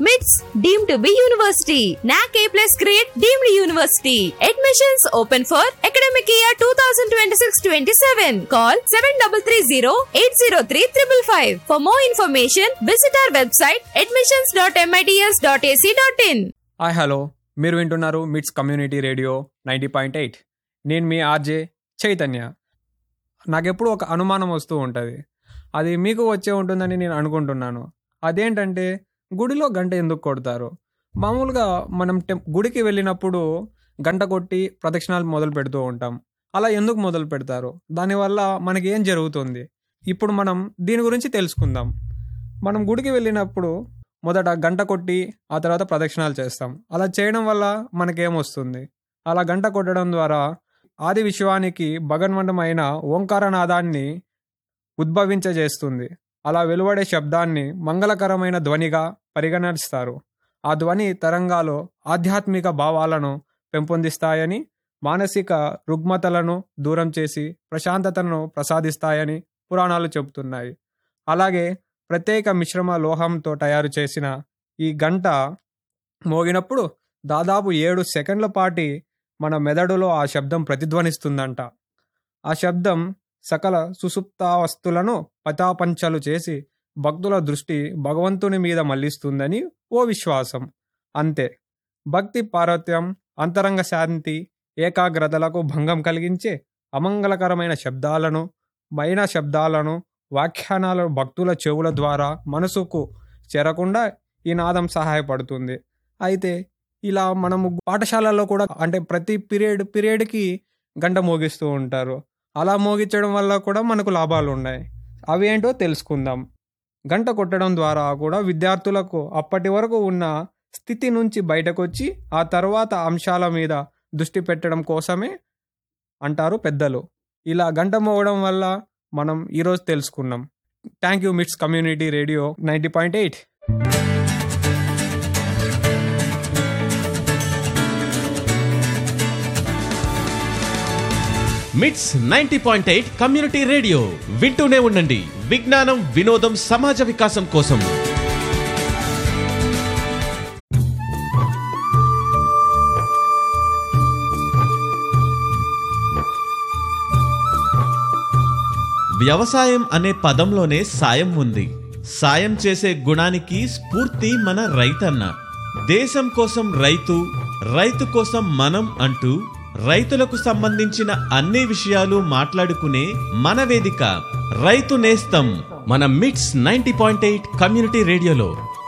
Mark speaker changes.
Speaker 1: మిట్స్ deem to be university NAAC A plus grade deemed university admissions open for academic year two thousand twenty six twenty seven call seven double three zero eight zero three triple five for more information visit our website admissions dot MITS dot ac dot in
Speaker 2: hi hello మీరు వింటున్నారు MITS community radio ninety point eight నేను మీ RJ Chaitanya నాకెప్పుడు ఒక అనుమానం వస్తూ ఉంటుంది అది మీకు వచ్చే ఉంటుందని నేను అనుకుంటున్నాను అదేంటంటే గుడిలో గంట ఎందుకు కొడతారు మామూలుగా మనం టెం గుడికి వెళ్ళినప్పుడు గంట కొట్టి ప్రదక్షిణాలు మొదలు పెడుతూ ఉంటాం అలా ఎందుకు మొదలు పెడతారు దానివల్ల మనకి ఏం జరుగుతుంది ఇప్పుడు మనం దీని గురించి తెలుసుకుందాం మనం గుడికి వెళ్ళినప్పుడు మొదట గంట కొట్టి ఆ తర్వాత ప్రదక్షిణాలు చేస్తాం అలా చేయడం వల్ల మనకేమొస్తుంది అలా గంట కొట్టడం ద్వారా ఆది విశ్వానికి భగన్వంతమైన ఓంకారనాదాన్ని ఉద్భవించజేస్తుంది అలా వెలువడే శబ్దాన్ని మంగళకరమైన ధ్వనిగా పరిగణిస్తారు ఆ ధ్వని తరంగాలు ఆధ్యాత్మిక భావాలను పెంపొందిస్తాయని మానసిక రుగ్మతలను దూరం చేసి ప్రశాంతతను ప్రసాదిస్తాయని పురాణాలు చెబుతున్నాయి అలాగే ప్రత్యేక మిశ్రమ లోహంతో తయారు చేసిన ఈ గంట మోగినప్పుడు దాదాపు ఏడు సెకండ్ల పాటి మన మెదడులో ఆ శబ్దం ప్రతిధ్వనిస్తుందంట ఆ శబ్దం సకల సుసుప్తావస్తులను పతాపంచలు చేసి భక్తుల దృష్టి భగవంతుని మీద మళ్లిస్తుందని ఓ విశ్వాసం అంతే భక్తి పార్వత్యం అంతరంగ శాంతి ఏకాగ్రతలకు భంగం కలిగించే అమంగళకరమైన శబ్దాలను మైన శబ్దాలను వ్యాఖ్యానాలు భక్తుల చెవుల ద్వారా మనసుకు చేరకుండా ఈ నాదం సహాయపడుతుంది అయితే ఇలా మనము పాఠశాలలో కూడా అంటే ప్రతి పీరియడ్ పీరియడ్కి గంట మోగిస్తూ ఉంటారు అలా మోగించడం వల్ల కూడా మనకు లాభాలు ఉన్నాయి అవి ఏంటో తెలుసుకుందాం గంట కొట్టడం ద్వారా కూడా విద్యార్థులకు అప్పటి వరకు ఉన్న స్థితి నుంచి బయటకు వచ్చి ఆ తర్వాత అంశాల మీద దృష్టి పెట్టడం కోసమే అంటారు పెద్దలు ఇలా గంట మోగడం వల్ల మనం ఈరోజు తెలుసుకున్నాం thank you MITS community radio ninety point eight
Speaker 3: MITS ninety point eight community radio వింటూనే ఉండండి విజ్ఞానం వినోదం సమాజ వికాసం కోసం వ్యవసాయం అనే పదంలోనే సాయం ఉంది సాయం చేసే గుణానికి స్ఫూర్తి మన రైతన్న దేశం కోసం రైతు రైతు కోసం మనం అంటూ రైతులకు సంబంధించిన అన్ని విషయాలు మాట్లాడుకునే మన వేదిక రైతు నేస్తం మన మిట్స్ నైన్టీ పాయింట్ ఎయిట్ కమ్యూనిటీ రేడియోలో